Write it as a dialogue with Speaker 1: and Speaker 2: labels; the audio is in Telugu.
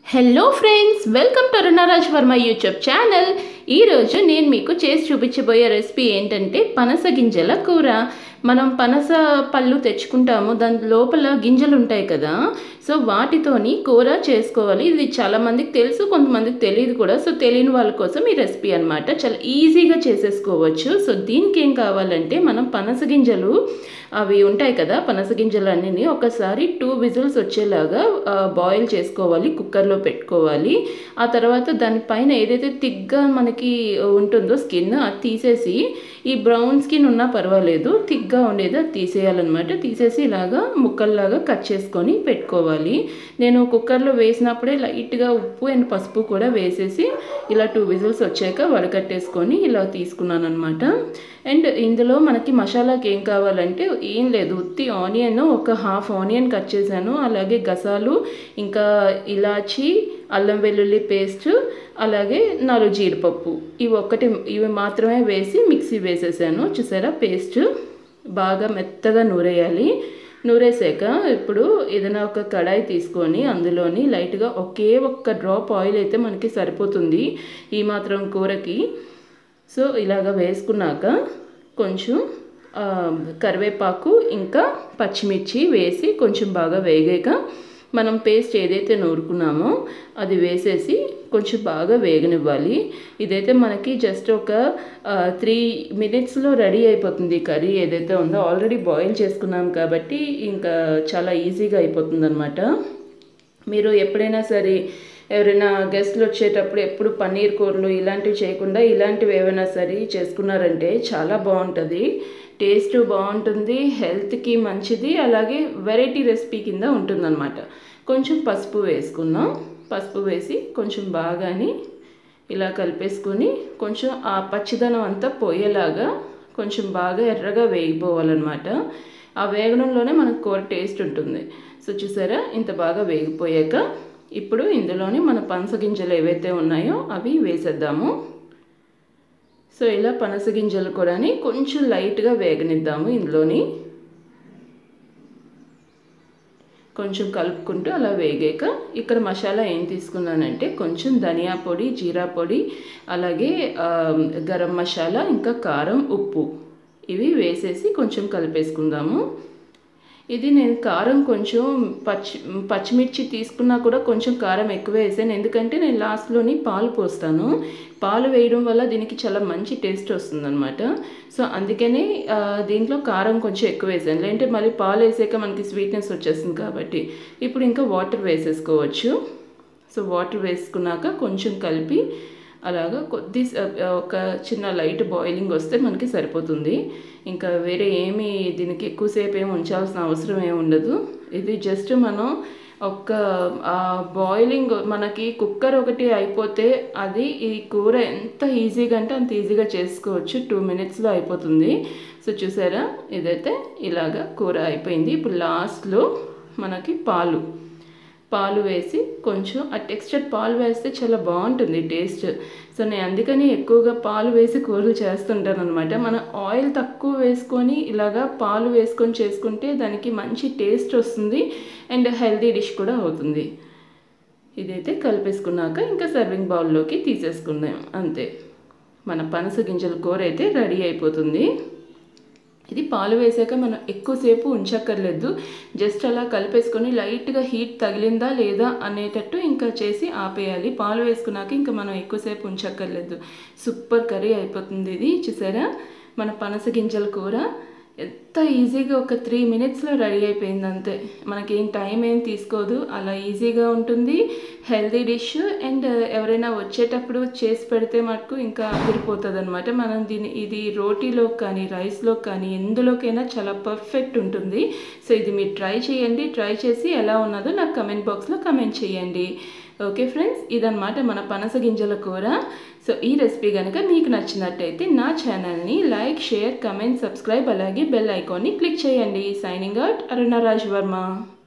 Speaker 1: hello friends welcome to Arunaraj Varma YouTube channel ఈరోజు నేను మీకు చేసి చూపించబోయే రెసిపీ ఏంటంటే పనస గింజల కూర మనం పనస పళ్ళు తెచ్చుకుంటాము దాని లోపల గింజలు ఉంటాయి కదా సో వాటితోని కూర చేసుకోవాలి ఇది చాలా మందికి తెలుసు కొంతమందికి తెలియదు కూడా సో తెలియని వాళ్ళ కోసం ఈ రెసిపీ అనమాట చాలా ఈజీగా చేసేసుకోవచ్చు సో దీనికి ఏం కావాలంటే మనం పనస గింజలు అవి ఉంటాయి కదా పనస గింజలు అన్నీ ఒకసారి టూ విజిల్స్ వచ్చేలాగా బాయిల్ చేసుకోవాలి కుక్కర్లో పెట్టుకోవాలి ఆ తర్వాత దానిపైన ఏదైతే తిగ్గా మనకి ఉంటుందో స్కిన్ అది తీసేసి ఈ బ్రౌన్ స్కిన్ ఉన్నా పర్వాలేదు థిక్గా ఉండేది అది తీసేయాలన్నమాట తీసేసి ఇలాగా ముక్కల్లాగా కట్ చేసుకొని పెట్టుకోవాలి నేను కుక్కర్లో వేసినప్పుడే లైట్గా ఉప్పు అండ్ పసుపు కూడా వేసేసి ఇలా టూ విజిల్స్ వచ్చాక వడకట్టేసుకొని ఇలా తీసుకున్నాను అనమాట అండ్ ఇందులో మనకి మసాలాకి ఏం కావాలంటే ఏం లేదు ఉత్తి ఆనియన్ ఒక హాఫ్ ఆనియన్ కట్ చేశాను అలాగే గసాలు ఇంకా ఇలాచి అల్లం వెల్లుల్లి పేస్ట్ అలాగే నాలుగు జీడిపప్పు ఇవి ఒక్కటి ఇవి మాత్రమే వేసి మిక్సీ వేసేసాను చూసారా పేస్ట్ బాగా మెత్తగా నూరేయాలి నూరేసాక ఇప్పుడు ఏదైనా ఒక కడాయి తీసుకొని అందులోని లైట్గా ఒకే ఒక్క డ్రాప్ ఆయిల్ అయితే మనకి సరిపోతుంది ఈ మాత్రం కూరకి సో ఇలాగ వేసుకున్నాక కొంచెం కరివేపాకు ఇంకా పచ్చిమిర్చి వేసి కొంచెం బాగా వేగాక మనం పేస్ట్ ఏదైతే నూరుకున్నామో అది వేసేసి కొంచెం బాగా వేగనివ్వాలి ఇదైతే మనకి జస్ట్ ఒక త్రీ మినిట్స్లో రెడీ అయిపోతుంది కర్రీ ఏదైతే ఉందో ఆల్రెడీ బాయిల్ చేసుకున్నాం కాబట్టి ఇంకా చాలా ఈజీగా అయిపోతుంది అనమాట మీరు ఎప్పుడైనా సరే ఎవరైనా గెస్ట్లు వచ్చేటప్పుడు ఎప్పుడు పన్నీర్ కూరలు ఇలాంటివి చేయకుండా ఇలాంటివి ఏమైనా సరే చేసుకున్నారంటే చాలా బాగుంటుంది టేస్ట్ బాగుంటుంది హెల్త్కి మంచిది అలాగే వెరైటీ రెసిపీ కింద ఉంటుందన్నమాట కొంచెం పసుపు వేసుకున్నాం పసుపు వేసి కొంచెం బాగాని ఇలా కలిపేసుకొని కొంచెం ఆ పచ్చిదనం అంతా పోయేలాగా కొంచెం బాగా ఎర్రగా వేగిపోవాలన్నమాట ఆ వేగడంలోనే మనకు కూర టేస్ట్ ఉంటుంది సో చూసారా ఇంత బాగా వేగిపోయాక ఇప్పుడు ఇందులోని మన పనస గింజలు ఏవైతే ఉన్నాయో అవి వేసేద్దాము సో ఇలా పనస గింజలు కూడా కొంచెం లైట్గా వేగనిద్దాము ఇందులోని కొంచెం కలుపుకుంటూ అలా వేగాక ఇక్కడ మసాలా ఏం తీసుకున్నానంటే కొంచెం ధనియా పొడి జీరా పొడి అలాగే గరం మసాలా ఇంకా కారం ఉప్పు ఇవి వేసేసి కొంచెం కలిపేసుకుందాము ఇది నేను కారం కొంచెం పచ్చి పచ్చిమిర్చి తీసుకున్నా కూడా కొంచెం కారం ఎక్కువ వేసాను ఎందుకంటే నేను లాస్ట్లోని పాలు పోస్తాను పాలు వేయడం వల్ల దీనికి చాలా మంచి టేస్ట్ వస్తుందన్నమాట సో అందుకనే దీంట్లో కారం కొంచెం ఎక్కువ వేసాను లేదంటే మళ్ళీ పాలు వేసాక మనకి స్వీట్నెస్ వచ్చేస్తుంది కాబట్టి ఇప్పుడు ఇంకా వాటర్ వేసేసుకోవచ్చు సో వాటర్ వేసుకున్నాక కొంచెం కలిపి అలాగా కొద్ది ఒక చిన్న లైట్ బాయిలింగ్ వస్తే మనకి సరిపోతుంది ఇంకా వేరే ఏమి దీనికి ఎక్కువసేపు ఏమి ఉంచాల్సిన అవసరం ఏమి ఉండదు ఇది జస్ట్ మనం ఒక బాయిలింగ్ మనకి కుక్కర్ ఒకటి అయిపోతే అది ఈ కూర ఎంత ఈజీగా అంటే అంత ఈజీగా చేసుకోవచ్చు టూ మినిట్స్లో అయిపోతుంది సో చూసారా ఇదైతే ఇలాగా కూర అయిపోయింది ఇప్పుడు లాస్ట్లో మనకి పాలు పాలు వేసి కొంచెం ఆ టెక్స్చర్ పాలు వేస్తే చాలా బాగుంటుంది టేస్ట్ సో నేను అందుకని ఎక్కువగా పాలు వేసి కూరలు చేస్తుంటాను అనమాట మనం ఆయిల్ తక్కువ వేసుకొని ఇలాగా పాలు వేసుకొని చేసుకుంటే దానికి మంచి టేస్ట్ వస్తుంది అండ్ హెల్తీ డిష్ కూడా అవుతుంది ఇదైతే కలిపేసుకున్నాక ఇంకా సర్వింగ్ బౌల్లోకి తీసేసుకుందాం అంతే మన పనస గింజల కూర అయితే రెడీ అయిపోతుంది ఇది పాలు వేసాక మనం ఎక్కువసేపు ఉంచక్కర్లేదు జస్ట్ అలా కలిపేసుకొని లైట్గా హీట్ తగిలిందా లేదా అనేటట్టు ఇంకా చేసి ఆపేయాలి పాలు వేసుకున్నాక ఇంకా మనం ఎక్కువసేపు ఉంచక్కర్లేదు సూపర్ కర్రీ అయిపోతుంది ఇది చూసారా మన పనస గింజల కూర ఎంత ఈజీగా ఒక త్రీ మినిట్స్లో రెడీ అయిపోయింది అంతే మనకేం టైం ఏం తీసుకోదు అలా ఈజీగా ఉంటుంది హెల్తీ డిష్ అండ్ ఎవరైనా వచ్చేటప్పుడు చేసి పెడితే మటుకు ఇంకా అదిరిపోతుంది అనమాట మనం దీని ఇది రోటీలో కానీ రైస్లో కానీ ఎందులోకైనా చాలా పర్ఫెక్ట్ ఉంటుంది సో ఇది మీరు ట్రై చేయండి ట్రై చేసి ఎలా ఉన్నదో నాకు కమెంట్ బాక్స్లో కమెంట్ చేయండి ఓకే ఫ్రెండ్స్ ఇదనమాట మన పనస గింజల కూర సో ఈ రెసిపీ కనుక మీకు నచ్చినట్టయితే నా ఛానల్ని లైక్ షేర్ కమెంట్ సబ్స్క్రైబ్ అలాగే బెల్ ఐకాన్ని క్లిక్ చేయండి సైనింగ్ అవుట్ అరుణరాజ్ వర్మ